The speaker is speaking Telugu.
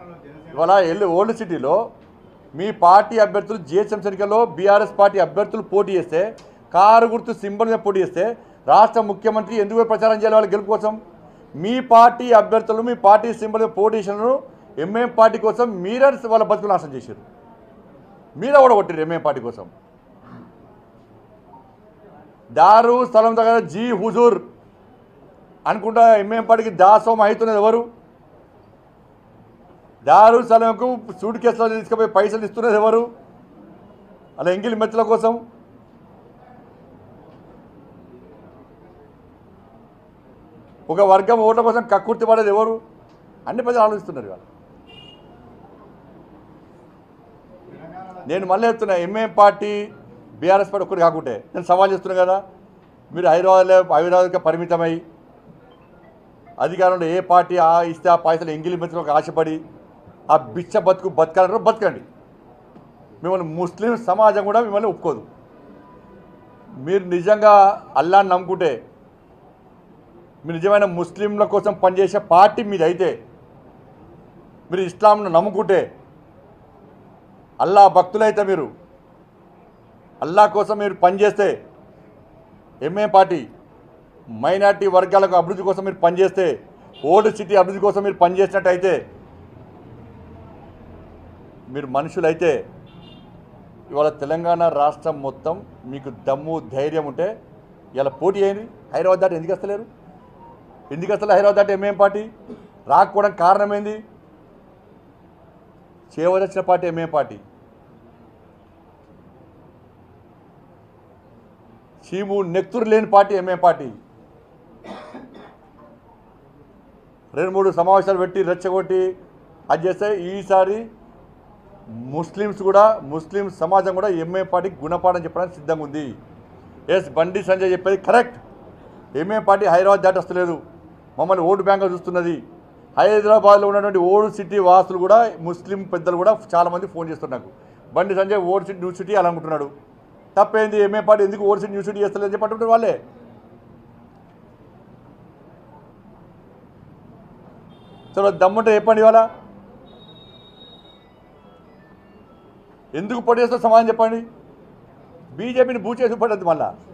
తెలంగాణలో జనసేన ఇవాళ ఎల్లు ఓల్డ్ సిటీలో మీ పార్టీ అభ్యర్థులు జిహెచ్ఎం ఎన్నికల్లో బీఆర్ఎస్ పార్టీ అభ్యర్థులు పోటీ చేస్తే కారు గుర్తు సింబల్ మీద పోటీ చేస్తే రాష్ట్ర ముఖ్యమంత్రి ఎందుకు పోయి ప్రచారం చేయాలి వాళ్ళ గెలుపు కోసం మీ పార్టీ అభ్యర్థులు మీ పార్టీ సింబల్ మీద పోటీ చేసినారు ఎంఏం పార్టీ కోసం మీరే వాళ్ళ బతుకులు నాశనం చేశారు మీరే కూడా కొట్టారు ఎంఏం పార్టీ కోసం దారు స్థలం దగ్గర జీ హుజూర్ అనుకుంటా ఎంఏం పార్టీకి దాసోం అవుతున్నది ఎవరు దారు స్థలంకు సూట్ కేసులో తీసుకుపోయి పైసలు ఇస్తున్నది ఎవరు అలా ఎంగిలి మెత్తల కోసం ఒక వర్గం ఓట్ల కోసం కక్కుర్తి పడేది ఎవరు అన్ని ప్రజలు ఆలోచిస్తున్నారు ఇవాళ తెలంగాణలో నేను మళ్ళీ చెప్తున్నా ఎంఏం పార్టీ బీఆర్ఎస్ పార్టీ ఒక్కటి కాకుంటే నేను సవాల్ చేస్తున్నా కదా మీరు హైదరాబాద్లో హైదరాబాద్కి పరిమితమై అధికారంలో ఏ పార్టీ ఆ ఇస్తే ఆ పైసలు ఎంగిలి మెతులకు ఆశపడి ఆ బిచ్చ బతుకు బతకాలంటే బతకండి మిమ్మల్ని ముస్లిం సమాజం కూడా మిమ్మల్ని ఒప్పుకోదు మీరు నిజంగా అల్లాని నమ్ముకుంటే మీరు నిజమైన ముస్లింల కోసం పనిచేసే పార్టీ మీది అయితే మీరు ఇస్లాంను నమ్ముకుంటే అల్లా భక్తులైతే మీరు అల్లా కోసం మీరు పనిచేస్తే ఎంఏ పార్టీ మైనార్టీ వర్గాలకు అభివృద్ధి కోసం మీరు పనిచేస్తే ఓల్డ్ సిటీ అభివృద్ధి కోసం మీరు పనిచేసినట్టయితే మీరు మనుషులైతే ఇవాళ తెలంగాణ రాష్ట్రం మొత్తం మీకు దమ్ము ధైర్యం ఉంటే ఇలా పోటీ అయింది హైదరాబాద్ దాటి ఎందుకు వస్తలేరు ఎందుకు వస్తలే హైదరాబాద్ దాటి ఎంఏం పార్టీ రాకపోవడానికి కారణం ఏంది చేయవలసిన పార్టీ ఎంఏం పార్టీ చీము నెక్తురు లేని పార్టీ ఎంఏం పార్టీ రెండు మూడు సమావేశాలు పెట్టి రెచ్చగొట్టి అది చేస్తే ఈసారి ముస్లిమ్స్ కూడా ముస్లిం సమాజం కూడా ఎంఏ పార్టీకి గుణపాఠం చెప్పడానికి సిద్ధంగా ఉంది ఎస్ బండి సంజయ్ చెప్పేది కరెక్ట్ ఎంఏ పార్టీ హైదరాబాద్ దాటి వస్తలేదు మమ్మల్ని ఓటు బ్యాంక్ చూస్తున్నది హైదరాబాద్లో ఉన్నటువంటి ఓల్డ్ సిటీ వాసులు కూడా ముస్లిం పెద్దలు కూడా చాలామంది ఫోన్ చేస్తున్నారు నాకు Bandi Sanjay old city new city అలా అనుకుంటున్నాడు తప్పేంది ఎంఏ పార్టీ ఎందుకు ఓల్డ్ సిటీ న్యూ సిటీ చేస్తలేదు అని చెప్పి వాళ్ళే చలో దమ్ముంటే చెప్పండి ఇవాళ ఎందుకు పోటీ చేస్తా సమాధానం చెప్పండి బీజేపీని బూ చేసి పడద్దు మళ్ళా